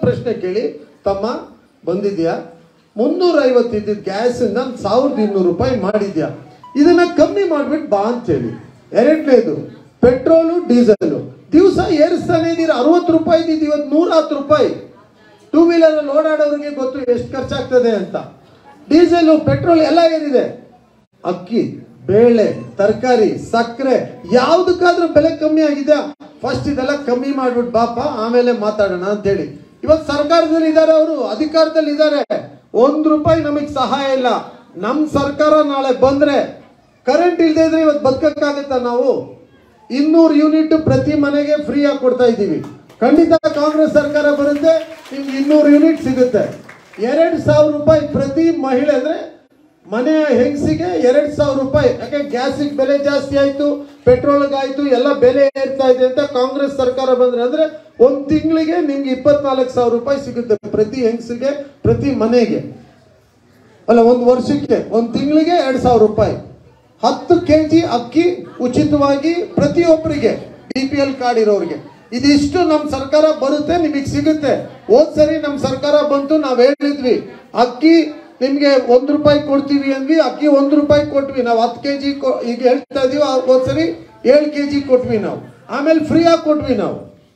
ಪ್ರಶ್ನೆ ಕೇಳಿ ತಮ್ಮ ಬಂದಿದ್ಯಾ ಮುನ್ನೂರ ಐವತ್ತು ಇದ್ದಿದ್ದ ಗ್ಯಾಸಿಂದ ಸಾವಿರದ ಇನ್ನೂರು ರೂಪಾಯಿ ಮಾಡಿದ್ಯಾ ಇದನ್ನ ಕಮ್ಮಿ ಮಾಡ್ಬಿಟ್ಟು ಬಾ ಅಂತೇಳಿ ಎರಡನೇದು ಪೆಟ್ರೋಲು ಡೀಸೆಲು ದಿವಸ ಏರಿಸ್ತಾನೆ ಇದೀರ ಅರವತ್ತು ರೂಪಾಯಿ ಇದ್ದಿದ್ದು ಇವತ್ತು ನೂರ ಹತ್ತು ರೂಪಾಯಿ ಟೂ ವೀಲರ್ ಅಲ್ಲಿ ಓಡಾಡೋರಿಗೆ ಗೊತ್ತು ಎಷ್ಟು ಖರ್ಚಾಗ್ತದೆ ಅಂತ ಡೀಸೆಲ್ ಪೆಟ್ರೋಲ್ ಎಲ್ಲ ಏನಿದೆ ಅಕ್ಕಿ ಬೇಳೆ ತರಕಾರಿ ಸಕ್ಕರೆ ಯಾವ್ದಕ್ಕಾದ್ರೂ ಬೆಲೆ ಕಮ್ಮಿ ಆಗಿದೆ ಫಸ್ಟ್ ಇದೆಲ್ಲ ಕಮ್ಮಿ ಮಾಡ್ಬಿಟ್ಟು ಬಾಪ ಆಮೇಲೆ ಮಾತಾಡೋಣ ಅಂತೇಳಿ ಇವತ್ತು ಸರ್ಕಾರದಲ್ಲಿ ಇದ್ದಾರೆ ಅವರು ಅಧಿಕಾರದಲ್ಲಿ ಇದ್ದಾರೆ ಒಂದ್ ರೂಪಾಯಿ ನಮಗ್ ಸಹಾಯ ಇಲ್ಲ ನಮ್ ಸರ್ಕಾರ ನಾಳೆ ಬಂದ್ರೆ ಕರೆಂಟ್ ಇಲ್ಲದೆ ಇದ್ರೆ ಇವತ್ತು ಬದುಕಕ್ಕಾಗತ್ತಾ ನಾವು ಇನ್ನೂರು ಯೂನಿಟ್ ಪ್ರತಿ ಮನೆಗೆ ಫ್ರೀ ಆಗಿ ಕೊಡ್ತಾ ಇದ್ದೀವಿ ಖಂಡಿತ ಕಾಂಗ್ರೆಸ್ ಸರ್ಕಾರ ಬರುತ್ತೆ ನಿಮ್ಗೆ ಇನ್ನೂರು ಯೂನಿಟ್ ಸಿಗುತ್ತೆ ಎರಡ್ ಸಾವಿರ ರೂಪಾಯಿ ಪ್ರತಿ ಮಹಿಳೆ ಅಂದ್ರೆ ಮನೆಯ ಹೆಂಗಸಿಗೆ ಎರಡ್ ಸಾವಿರ ರೂಪಾಯಿ ಯಾಕೆ ಗ್ಯಾಸಿಗೆ ಬೆಲೆ ಜಾಸ್ತಿ ಆಯ್ತು ಪೆಟ್ರೋಲ್ಗೆ ಆಯ್ತು ಎಲ್ಲ ಬೆಲೆ ಏರ್ತಾ ಇದೆ ಅಂತ ಕಾಂಗ್ರೆಸ್ ಸರ್ಕಾರ ಬಂದ್ರೆ ಅಂದ್ರೆ ಒಂದ್ ತಿಂಗಳಿಗೆ ನಿಮ್ಗೆ ಇಪ್ಪತ್ನಾಲ್ಕು ಸಾವಿರ ರೂಪಾಯಿ ಸಿಗುತ್ತೆ ಪ್ರತಿ ಹೆಂಗಸಿಗೆ ಪ್ರತಿ ಮನೆಗೆ ಅಲ್ಲ ಒಂದು ವರ್ಷಕ್ಕೆ ಒಂದು ತಿಂಗಳಿಗೆ ಎರಡ್ ಸಾವಿರ ರೂಪಾಯಿ ಹತ್ತು ಕೆ ಜಿ ಅಕ್ಕಿ ಉಚಿತವಾಗಿ ಪ್ರತಿಯೊಬ್ಬರಿಗೆ ಬಿ ಪಿ ಎಲ್ ಕಾರ್ಡ್ ಇರೋರಿಗೆ ಇದಿಷ್ಟು ನಮ್ಮ ಸರ್ಕಾರ ಬರುತ್ತೆ ನಿಮಗೆ ಸಿಗುತ್ತೆ ಹೋದ್ ಸರಿ ನಮ್ಮ ಸರ್ಕಾರ ಬಂತು ನಾವ್ ಹೇಳಿದ್ವಿ ಅಕ್ಕಿ ನಿಮ್ಗೆ ಒಂದ್ ರೂಪಾಯಿ ಕೊಡ್ತೀವಿ ಅಂದ್ವಿ ಅಕ್ಕಿ ಒಂದ್ ರೂಪಾಯಿ ಕೊಟ್ವಿ ನಾವು ಹತ್ತು ಕೆ ಜಿ ಈಗ ಹೇಳ್ತಾ ಇದೀವಿ ಆ ಹೋದ್ ಸರಿ ಏಳು ಕೆ ಜಿ ಕೊಟ್ವಿ ನಾವು ಆಮೇಲೆ ಫ್ರೀ ಆಗಿ ಕೊಟ್ವಿ ನಾವು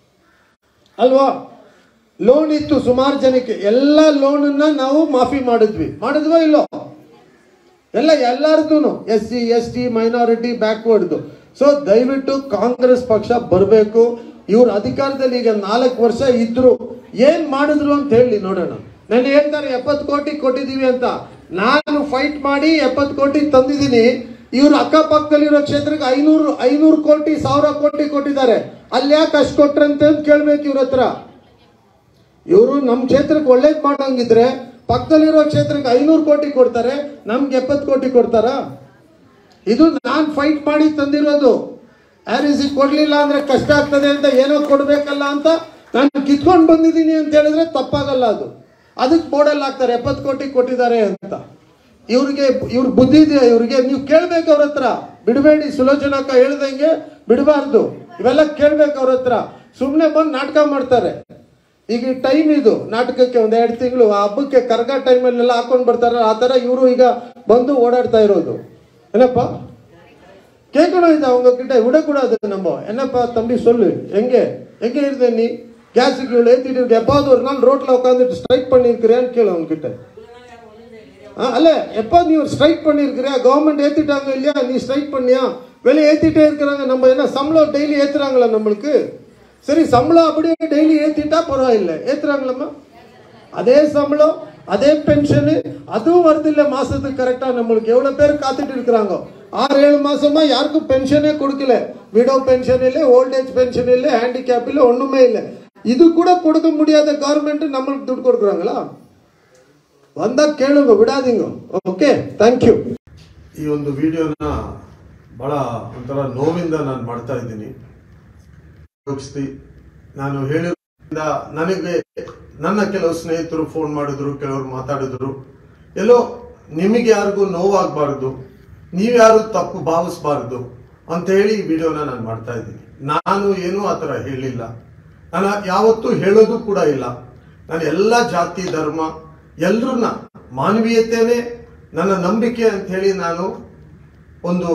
ಅಲ್ವಾ ಲೋನ್ ಇತ್ತು ಸುಮಾರು ಜನಕ್ಕೆ ಎಲ್ಲ ಲೋನನ್ನ ನಾವು ಮಾಫಿ ಮಾಡಿದ್ವಿ ಮಾಡಿದ್ವೋ ಇಲ್ಲೋ ಎಲ್ಲ ಎಲ್ಲಾರ್ದು S C S T minority backward so ದಯವಿಟ್ಟು ಕಾಂಗ್ರೆಸ್ ಪಕ್ಷ ಬರಬೇಕು ಇವ್ರ ಅಧಿಕಾರದಲ್ಲಿ ಈಗ ನಾಲ್ಕು ವರ್ಷ ಇದ್ರು ಏನ್ ಮಾಡಿದ್ರು ಅಂತ ಹೇಳಿ ನೋಡೋಣ ನಾನು ಹೇಳ್ತಾರೆ ಎಪ್ಪತ್ತು ಕೋಟಿ ಕೊಟ್ಟಿದೀವಿ ಅಂತ ನಾನು ಫೈಟ್ ಮಾಡಿ ಎಪ್ಪತ್ತು ಕೋಟಿ ತಂದಿದ್ದೀನಿ ಇವ್ರು ಅಕ್ಕಪಕ್ಕದಲ್ಲಿರೋ ಕ್ಷೇತ್ರಕ್ಕೆ ಐನೂರು ಐನೂರು ಕೋಟಿ ಸಾವಿರ ಕೋಟಿ ಕೊಟ್ಟಿದ್ದಾರೆ ಅಲ್ಲಿ ಯಾಕೆ ಅಷ್ಟು ಕೊಟ್ರಂತೆ ಅಂತ ಕೇಳ್ಬೇಕು ಇವ್ರ ಹತ್ರ ಇವರು ನಮ್ಮ ಕ್ಷೇತ್ರಕ್ಕೆ ಒಳ್ಳೇದ್ ಮಾಡಂಗಿದ್ರೆ ಪಕ್ಕದಲ್ಲಿರೋ ಕ್ಷೇತ್ರಕ್ಕೆ ಐನೂರು ಕೋಟಿ ಕೊಡ್ತಾರೆ ನಮ್ಗೆ ಎಪ್ಪತ್ತು ಕೋಟಿ ಕೊಡ್ತಾರ ಇದು ನಾನ್ ಫೈಟ್ ಮಾಡಿ ತಂದಿರೋದು ಆರಿಸಿ ಕೊಡ್ಲಿಲ್ಲ ಅಂದ್ರೆ ಕಷ್ಟ ಆಗ್ತದೆ ಅಂತ ಏನೋ ಕೊಡ್ಬೇಕಲ್ಲ ಅಂತ ನಾನು ಕಿತ್ಕೊಂಡು ಬಂದಿದ್ದೀನಿ ಅಂತ ಹೇಳಿದ್ರೆ ತಪ್ಪಾಗಲ್ಲ ಅದು ಅದಕ್ಕೆ ಬೋರ್ಡಲ್ಲಿ ಹಾಕ್ತಾರೆ ಎಪ್ಪತ್ತು ಕೋಟಿ ಕೊಟ್ಟಿದ್ದಾರೆ ಅಂತ ಇವ್ರಿಗೆ ಇವ್ರ ಬುದ್ಧಿ ಇದೆ ಇವ್ರಿಗೆ ನೀವು ಕೇಳ್ಬೇಕು ಅವ್ರ ಹತ್ರ ಬಿಡಬೇಡಿ ಸುಲೋಚನಕ್ಕ ಹೇಳ್ದಂಗೆ ಬಿಡಬಾರ್ದು ಇವೆಲ್ಲ ಕೇಳ್ಬೇಕು ಅವ್ರ ಹತ್ರ ಸುಮ್ಮನೆ ಬಂದು ನಾಟಕ ಮಾಡ್ತಾರೆ ಈಗ ಟೈಮ್ ಇದು ನಾಟಕಕ್ಕೆ ಒಂದ್ ಎರಡು ತಿಂಗಳು ಆ ಹಬ್ಬಕ್ಕೆ ಕರ್ಗ ಟೈಮಲ್ಲೆಲ್ಲ ಹಾಕೊಂಡ್ ಬರ್ತಾರ ಆ ತರ ಇವರು ಈಗ ಬಂದು ಓಡಾಡ್ತಾ ಇರೋದು ಏನಪ್ಪ கேட்கணும் இது அவங்க கிட்ட விடக்கூடாது நம்ம என்னப்பா தம்பி சொல்லு எங்க எங்க இருந்த நீ கேஸுக்கு இவ்வளவு ஏத்திட்டு இருக்க எப்பாவது ஒரு நாள் ரோட்ல உட்காந்துட்டு ஸ்ட்ரைக் பண்ணிருக்கிறியான்னு கேளு அவங்க கிட்ட ஆ, அல்ல எப்போ நீ ஒரு ஸ்ட்ரைக் பண்ணிருக்கிறியா கவர்மெண்ட் ஏத்திட்டாங்க இல்லையா நீ ஸ்ட்ரைக் பண்ணியா வெளியே ஏத்திட்டே இருக்கிறாங்க நம்ம என்ன சம்பளம் டெய்லி ஏத்துறாங்களா நம்மளுக்கு சரி சம்பளம் அப்படியே டெய்லி ஏத்திட்டா பரவாயில்லை ஏத்துறாங்களம்மா அதே சம்பளம் அதே பென்ஷன் அதுவும் வருது இல்ல மாசத்துக்கு கரெக்டா நம்மளுக்கு எவ்வளவு பேர் காத்துட்டு இருக்கிறாங்க ஆறு ஏழு மாசமா யாருக்கும் பென்ஷனே கொடுக்கல விடோ பென்ஷன் இல்லை ஓல்டேஜ் பென்ஷன் இல்லை ஹேண்டிகேப் இல்லை ஒண்ணுமே இல்லை இது கூட கொடுக்க முடியாத கவர்மெண்ட் நம்மளுக்கு துட்டு கொடுக்குறாங்களா வந்தா ಕೇಳುங்க ಬಿಡಾದಿಂಗ ಓಕೆ ಥ್ಯಾಂಕ್ ಯು ಈ ಒಂದು ವಿಡಿಯೋನ ಬಹಳ ಒಂಥರ ನೋವಿಂದ ನಾನು ಮಾಡ್ತಾ ಇದ್ದೀನಿ ಯೋಚಿಸ್ತಿ ನಾನು ಹೇಳಿರೋದ್ರಿಂದ ನನಗೆ ನನ್ನ ಕೆಲವು ಸ್ನೇಹಿತರು ಫೋನ್ ಮಾಡಿದ್ರು ಕೆಲವರು ಮಾತಾಡಿದ್ರು ಎಲ್ಲೋ ನಿಮಗೆ ಯಾರಿಗೂ ನೋವಾಗಬಾರ್ದು ನೀವ್ಯಾರು ತಪ್ಪು ಭಾವಿಸಬಾರ್ದು ಅಂತ ಹೇಳಿ ಈ ವಿಡಿಯೋನ ನಾನು ಮಾಡ್ತಾ ಇದ್ದೀನಿ ನಾನು ಏನೂ ಆ ಥರ ಹೇಳಿಲ್ಲ ನಾನು ಯಾವತ್ತೂ ಹೇಳೋದು ಕೂಡ ಇಲ್ಲ ನಾನು ಎಲ್ಲ ಜಾತಿ ಧರ್ಮ ಎಲ್ರನ್ನ ಮಾನವೀಯತೆನೇ ನನ್ನ ನಂಬಿಕೆ ಅಂತ ಹೇಳಿ ನಾನು ಒಂದು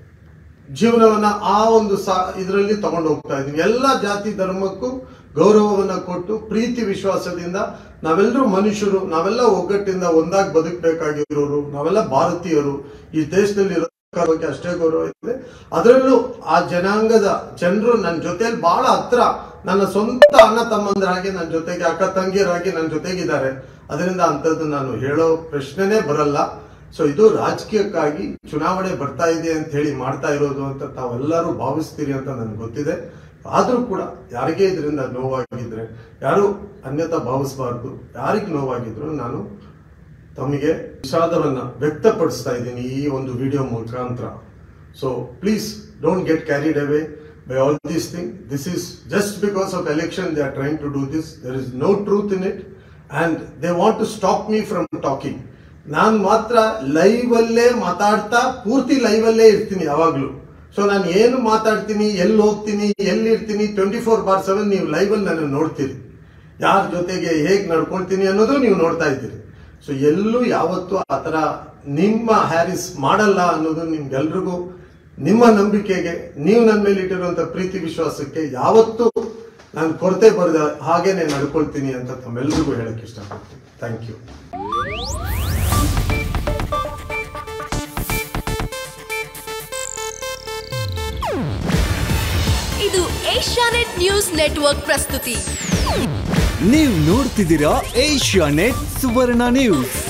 ಜೀವನವನ್ನ ಆ ಒಂದು ಸಾ ಇದರಲ್ಲಿ ತಗೊಂಡು ಹೋಗ್ತಾ ಇದ್ದೀನಿ ಎಲ್ಲ ಜಾತಿ ಧರ್ಮಕ್ಕೂ ಗೌರವವನ್ನ ಕೊಟ್ಟು ಪ್ರೀತಿ ವಿಶ್ವಾಸದಿಂದ ನಾವೆಲ್ಲರೂ ಮನುಷ್ಯರು ನಾವೆಲ್ಲ ಒಗ್ಗಟ್ಟಿಂದ ಒಂದಾಗಿ ಬದುಕಬೇಕಾಗಿರೋರು ನಾವೆಲ್ಲ ಭಾರತೀಯರು ಈ ದೇಶದಲ್ಲಿ ಇರೋ ಬಗ್ಗೆ ಅಷ್ಟೇ ಗೌರವ ಇದೆ ಅದರಲ್ಲೂ ಆ ಜನಾಂಗದ ಜನರು ನನ್ನ ಜೊತೆಲಿ ಬಹಳ ಹತ್ರ ನನ್ನ ಸ್ವಂತ ಅಣ್ಣ ತಮ್ಮಂದರಾಗಿ ನನ್ನ ಜೊತೆಗೆ ಅಕ್ಕ ತಂಗಿಯರಾಗಿ ನನ್ನ ಜೊತೆಗಿದ್ದಾರೆ ಅದರಿಂದ ಅಂಥದ್ದು ನಾನು ಹೇಳೋ ಪ್ರಶ್ನೆನೇ ಬರಲ್ಲ ಸೊ ಇದು ರಾಜಕೀಯಕ್ಕಾಗಿ ಚುನಾವಣೆ ಬರ್ತಾ ಇದೆ ಅಂತ ಹೇಳಿ ಮಾಡ್ತಾ ಇರೋದು ಅಂತ ತಾವೆಲ್ಲರೂ ಭಾವಿಸ್ತೀರಿ ಅಂತ ನನ್ಗೆ ಗೊತ್ತಿದೆ ಆದ್ರೂ ಕೂಡ ಯಾರಿಗೇ ಇದರಿಂದ ನೋವಾಗಿದ್ರೆ ಯಾರು ಅನ್ಯತಾ ಭಾವಿಸಬಾರ್ದು ಯಾರಿಗೆ ನೋವಾಗಿದ್ರು ನಾನು ತಮಗೆ ವಿಷಾದವನ್ನ ವ್ಯಕ್ತಪಡಿಸ್ತಾ ಇದ್ದೀನಿ ಈ ಒಂದು ವಿಡಿಯೋ ಮುಖಾಂತರ so please don't get carried away by all these thing this is just because of election they are trying to do this there is no truth in it and they want to stop me from talking ನಾನು ಮಾತ್ರ live ಅಲ್ಲೇ ಮಾತಾಡ್ತಾ ಪೂರ್ತಿ live ಅಲ್ಲೇ ಇರ್ತೀನಿ ಯಾವಾಗ್ಲೂ so ನಾನು ಏನು ಮಾತಾಡ್ತೀನಿ ಎಲ್ಲಿ ಹೋಗ್ತೀನಿ ಎಲ್ಲಿ ಇರ್ತೀನಿ ಟ್ವೆಂಟಿ ಫೋರ್ ಬಾರ್ ಸೆವೆನ್ ನೀವು ಲೈವ್ ಅಲ್ಲಿ ನನ್ನ ನೋಡ್ತೀರಿ ಯಾರ ಜೊತೆಗೆ ಹೇಗೆ ನಡ್ಕೊಳ್ತೀನಿ ಅನ್ನೋದು ನೀವು ನೋಡ್ತಾ ಇದ್ದೀರಿ ಸೊ ಎಲ್ಲೂ ಯಾವತ್ತೂ ಆ ಥರ ನಿಮ್ಮ ಹ್ಯಾರಿಸ್ ಮಾಡಲ್ಲ ಅನ್ನೋದು ನಿಮ್ಗೆಲ್ರಿಗೂ ನಿಮ್ಮ ನಂಬಿಕೆಗೆ ನೀವು ನನ್ನ ಮೇಲೆ ಇಟ್ಟಿರುವಂತ ಪ್ರೀತಿ ವಿಶ್ವಾಸಕ್ಕೆ ಯಾವತ್ತೂ ನಾನು ಕೊರತೆ ಬರದ ಹಾಗೇನೆ ನಡ್ಕೊಳ್ತೀನಿ ಅಂತ ತಮ್ಮೆಲ್ರಿಗೂ ಹೇಳಕ್ ಇಷ್ಟಪಡ್ತೀನಿ ಥ್ಯಾಂಕ್ ಯು ಇದು ಏಷ್ಯಾನೆಟ್ ನ್ಯೂಸ್ ನೆಟ್ವರ್ಕ್ ಪ್ರಸ್ತುತಿ ನೀವು ನೋಡ್ತಿದ್ದೀರಾ ಏಷ್ಯಾ ನೆಟ್ ಸುವರ್ಣ ನ್ಯೂಸ್